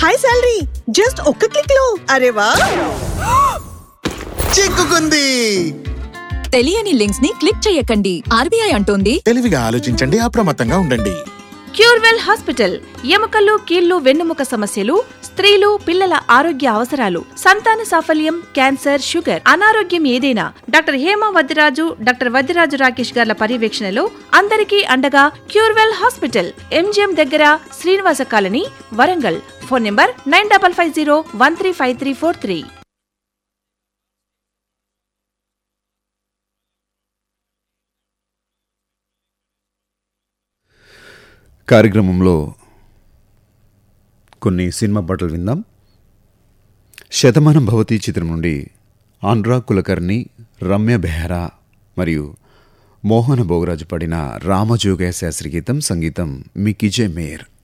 high salary just ఒక్క click లో అరే వా చిక్కుకుంది తెలియని లింక్స్ ని క్లిక్ చేయకండి ఆర్బీఐ అంటోంది తెలివిగా ఆలోచించండి అప్రమత్తంగా ఉండండి క్యూర్వెల్ హాస్పిటల్ ఎముకలు కీళ్లు వెన్నుముక సమస్యలు స్త్రీలు పిల్లల ఆరోగ్య అవసరాలు సంతాన సాఫల్యం క్యాన్సర్ షుగర్ అనారోగ్యం ఏదైనా డాక్టర్ హేమ వద్దిరాజు డాక్టర్ వద్దిరాజు రాకేష్ గార్ల పర్యవేక్షణలో అందరికీ అండగా క్యూర్వెల్ హాస్పిటల్ ఎంజిఎం దగ్గర Srinivasa colony Warangal phone number nine double five zero one three five three four three కార్యక్రమంలో కొన్ని సినిమా పాటలు విందాం శతమానం భవతి చిత్రం నుండి ఆంధ్రా కులకర్ణి రమ్య బెహరా మరియు మోహన భోగరాజు పడిన రామజోగయ్య శాస్త్రి గీతం సంగీతం మికిజే మేర్